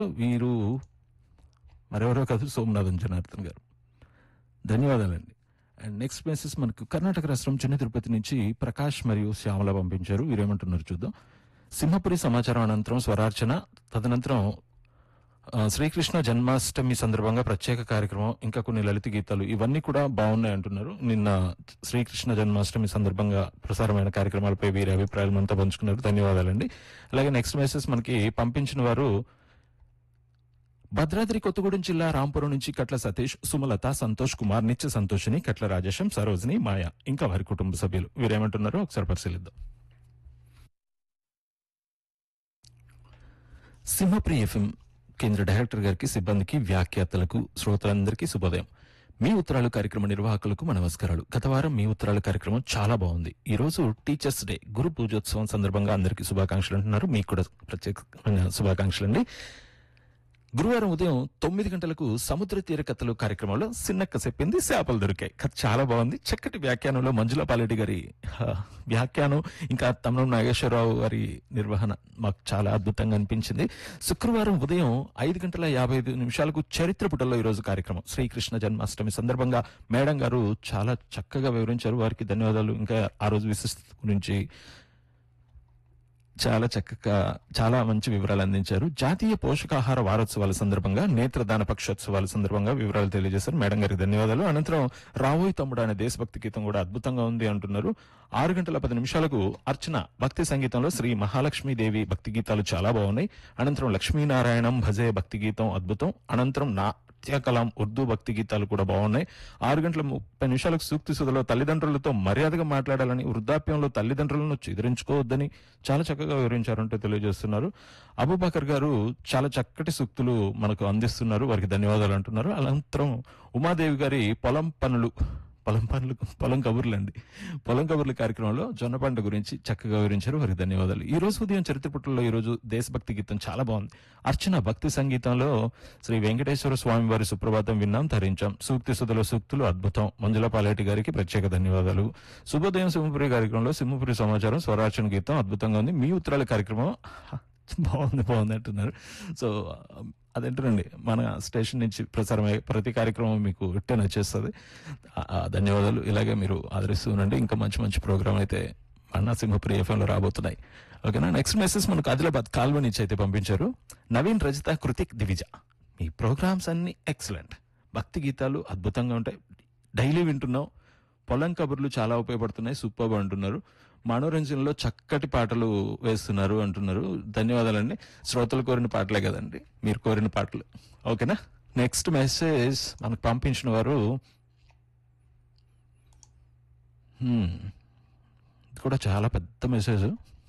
వీరు మరెవరో కాదు సోమనాథన్ జనార్దన్ గారు ధన్యవాదాలండి అండ్ నెక్స్ట్ మెసేజ్ మనకు కర్ణాటక రాష్ట్రం చిన్న తిరుపతి నుంచి ప్రకాష్ మరియు శ్యామల పంపించారు వీరేమంటున్నారు చూద్దాం సింహపురి సమాచారం అనంతరం స్వరార్చన తదనంతరం ఆ, శ్రీకృష్ణ జన్మాష్టమి సందర్భంగా ప్రత్యేక కార్యక్రమం ఇంకా కొన్ని లలిత గీతాలు ఇవన్నీ కూడా బాగున్నాయి అంటున్నారు నిన్న శ్రీకృష్ణ జన్మాష్టమి సందర్భంగా ప్రసారమైన కార్యక్రమాలపై వీరి అభిప్రాయాలు మనతో పంచుకున్నారు ధన్యవాదాలండి అలాగే నెక్స్ట్ మెసేజ్ మనకి పంపించిన వారు భద్రాద్రి కొత్తగూడెం జిల్లా రాంపురం నుంచి కట్ల సతీష్ సుమలత సంతోష్ కుమార్ నిత్య సంతోషిని కట్ల రాజేశం సరోజిని మాయ ఇంకా వారి కుటుంబ సభ్యులు వీరేమంటున్నారో ఒకసారి పరిశీలిద్దాం సింహప్రి ఎఫ్ఎం కేంద్ర డైరెక్టర్ గారికి సిబ్బందికి వ్యాఖ్యాతలకు శ్రోతలందరికీ శుభోదయం మీ ఉత్తరాలు కార్యక్రమ నిర్వాహకులకు మన నమస్కారాలు గత వారం మీ ఉత్తరాలు కార్యక్రమం చాలా బాగుంది ఈ రోజు టీచర్స్ డే గురు పూజోత్సవం సందర్భంగా అందరికీ శుభాకాంక్షలు అంటున్నారు మీకు కూడా ప్రత్యేకమైన శుభాకాంక్షలు అండి గురువారం ఉదయం తొమ్మిది గంటలకు సముద్ర తీర కథలు కార్యక్రమంలో సిన్నక్క చెప్పింది చేపలు దొరికాయి కథ చాలా బాగుంది చక్కటి వ్యాఖ్యానంలో మంజుల పాలెడ్డి గారి హ, వ్యాఖ్యానం ఇంకా తమ్నం నాగేశ్వరరావు గారి నిర్వహణ మాకు చాలా అద్భుతంగా అనిపించింది శుక్రవారం ఉదయం ఐదు గంటల యాభై ఐదు నిమిషాలకు చరిత్ర పుటల్లో ఈ రోజు కార్యక్రమం శ్రీకృష్ణ జన్మాష్టమి సందర్భంగా మేడం గారు చాలా చక్కగా వివరించారు వారికి ధన్యవాదాలు ఇంకా ఆ రోజు విశిష్టత గురించి చాలా చక్కగా చాలా మంచి వివరాలు అందించారు జాతీయ పోషకాహార వారోత్సవాల సందర్భంగా నేత్రదాన పక్షోత్సవాల సందర్భంగా వివరాలు తెలియజేశారు మేడం గారికి ధన్యవాదాలు అనంతరం రావోయ్ తమ్ముడు అనే దేశభక్తి గీతం కూడా అద్భుతంగా ఉంది అంటున్నారు ఆరు గంటల పది నిమిషాలకు అర్చన భక్తి సంగీతంలో శ్రీ మహాలక్ష్మీదేవి భక్తి గీతాలు చాలా బాగున్నాయి అనంతరం లక్ష్మీనారాయణం భజే భక్తి గీతం అద్భుతం అనంతరం నాట్య కలాం ఉర్దూ భక్తి గీతాలు కూడా బాగున్నాయి ఆరు గంటల ముప్పై నిమిషాలకు సూక్తి సుధలో తల్లిదండ్రులతో మర్యాదగా మాట్లాడాలని వృద్ధాప్యంలో తల్లిదండ్రులను చిదిరించుకోవద్దని చాలా చక్కగా వివరించారంటూ తెలియజేస్తున్నారు అబూబకర్ గారు చాలా చక్కటి సూక్తులు మనకు అందిస్తున్నారు వారికి ధన్యవాదాలు అంటున్నారు అనంతరం ఉమాదేవి గారి పొలం పనులు పొలం పనులు పొలం కబుర్లు అండి పొలం కబుర్ల కార్యక్రమంలో జొన్న పంట గురించి చక్కగా వివరించారు వారికి ధన్యవాదాలు ఈ రోజు ఉదయం చరిత్ర పుటల్లో ఈ రోజు దేశభక్తి గీతం చాలా బాగుంది అర్చన భక్తి సంగీతంలో శ్రీ వెంకటేశ్వర స్వామి వారి సుప్రభాతం విన్నాం ధరించాం సూక్తి సుధల సూక్తులు అద్భుతం మంజుల పాలేటి గారికి ప్రత్యేక ధన్యవాదాలు శుభోదయం సింహపురి కార్యక్రమంలో సింహపురి సమాచారం స్వరాచన గీతం అద్భుతంగా ఉంది మీ ఉత్తరాల కార్యక్రమం బాగుంది బాగుంది అంటున్నారు సో అదేంటండి మన స్టేషన్ నుంచి ప్రసారమయ్యే ప్రతి కార్యక్రమం మీకు ఇట్టే నచ్చేస్తుంది ఆ, ఆ, ధన్యవాదాలు ఇలాగే మీరు ఆదరిస్తూ ఉండండి ఇంకా మంచి మంచి ప్రోగ్రామ్ అయితే అన్నా సింహపురి ఎఫ్ఎంలో రాబోతున్నాయి ఓకేనా నెక్స్ట్ మెసేజ్ మనకు ఆదిలాబాద్ కాల్వ నుంచి అయితే పంపించారు నవీన్ రజిత కృతిక్ దివిజ మీ ప్రోగ్రామ్స్ అన్ని ఎక్సలెంట్ భక్తి గీతాలు అద్భుతంగా ఉంటాయి డైలీ వింటున్నాం పొలం కబుర్లు చాలా ఉపయోగపడుతున్నాయి సూపర్ అంటున్నారు మనోరంజనలో చక్కటి పాటలు వేస్తున్నారు అంటున్నారు ధన్యవాదాలండి శ్రోతలు కోరిన పాటలే కదండి మీరు కోరిన పాటలు ఓకేనా నెక్స్ట్ మెసేజ్ మనకు పంపించిన వారు హ్మ్. ఇది కూడా చాలా పెద్ద మెసేజ్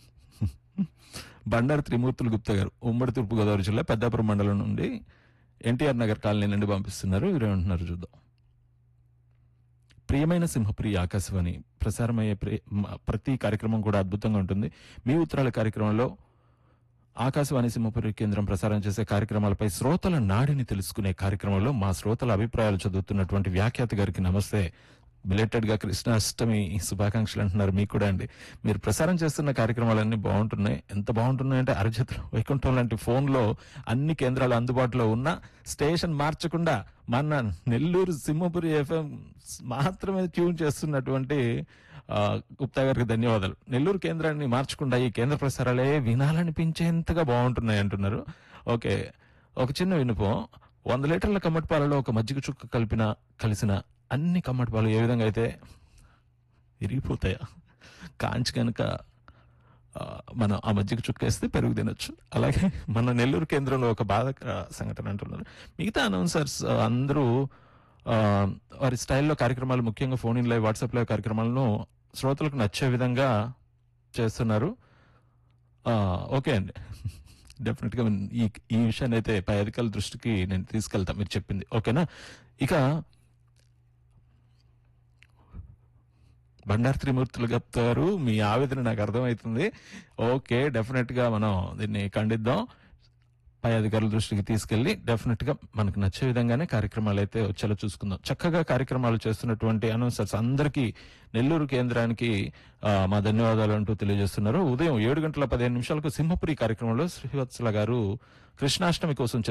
బండారు త్రిమూర్తులు గుప్తా గారు ఉమ్మడి తూర్పుగోదావరి జిల్లా పెద్దాపురం మండలం నుండి ఎన్టీఆర్ నగర్ కాలనీ నుండి పంపిస్తున్నారు వీరేమంటున్నారు చూద్దాం ప్రియమైన సింహప్రి ఆకాశవాణి ప్రసారమయ్యే ప్రి- మ- ప్రతి కార్యక్రమం కూడా అద్భుతంగా ఉంటుంది మీ ఉత్తరాల కార్యక్రమంలో ఆకాశవాణి సింహపురి కేంద్రం ప్రసారం చేసే కార్యక్రమాలపై శ్రోతల నాడిని తెలుసుకునే కార్యక్రమంలో మా శ్రోతల అభిప్రాయాలు చదువుతున్నటువంటి వ్యాఖ్యాత గారికి నమస్తే బిలేటెడ్ గా కృష్ణాష్టమి శుభాకాంక్షలు అంటున్నారు మీకు కూడా అండి మీరు ప్రసారం చేస్తున్న కార్యక్రమాలన్నీ బాగుంటున్నాయి ఎంత బాగుంటున్నాయంటే అరచేతులు వైకుంఠం లాంటి ఫోన్ లో అన్ని కేంద్రాలు అందుబాటులో ఉన్న స్టేషన్ మార్చకుండా మన నెల్లూరు సింహపురి ఎఫ్ఎం మాత్రమే ట్యూన్ చేస్తున్నటువంటి ఆ, గుప్తా గారికి ధన్యవాదాలు నెల్లూరు కేంద్రాన్ని మార్చకుండా ఈ కేంద్ర ప్రసారాలే వినాలనిపించేంతగా బాగుంటున్నాయి అంటున్నారు ఓకే ఒక చిన్న వినుపం వంద లీటర్ల కమ్మటి పాలలో ఒక మజ్జిగ చుక్క కలిపిన కలిసిన అన్ని కమ్మటి పాలు ఏ విధంగా అయితే విరిగిపోతాయా కాంచి కనుక ఆ, మనం ఆ మజ్జిగ చుక్కేస్తే పెరుగు తినొచ్చు అలాగే మన నెల్లూరు కేంద్రంలో ఒక బాధకర సంఘటన అంటున్నారు మిగతా అనౌన్సర్స్ ఆ, అందరూ ఆ, వారి స్టైల్లో కార్యక్రమాలు ముఖ్యంగా phone in live WhatsApp live కార్యక్రమాలను శ్రోతలకు నచ్చే విధంగా చేస్తున్నారు ఆ, ఓకే అండి డెఫినెట్ గా ఈ ఈ విషయాన్ని అయితే పై అధికారుల దృష్టికి నేను తీసుకెళ్తా మీరు చెప్పింది ఓకేనా ఇక బండారు త్రిమూర్తులు గారు మీ ఆవేదన నాకు అర్థమవుతుంది ఓకే డెఫినెట్ గా మనం దీన్ని ఖండిద్దాం పై అధికారుల దృష్టికి తీసుకెళ్లి డెఫినెట్ గా మనకు నచ్చే విధంగానే కార్యక్రమాలు అయితే వచ్చేలా చూసుకుందాం చక్కగా కార్యక్రమాలు చేస్తున్నటువంటి అనౌన్సర్స్ అందరికీ నెల్లూరు కేంద్రానికి ఆ, మా ధన్యవాదాలు అంటూ తెలియజేస్తున్నారు ఉదయం ఏడు గంటల పదిహేను నిమిషాలకు సింహపురి కార్యక్రమంలో శ్రీవత్సల గారు కృష్ణాష్టమి కోసం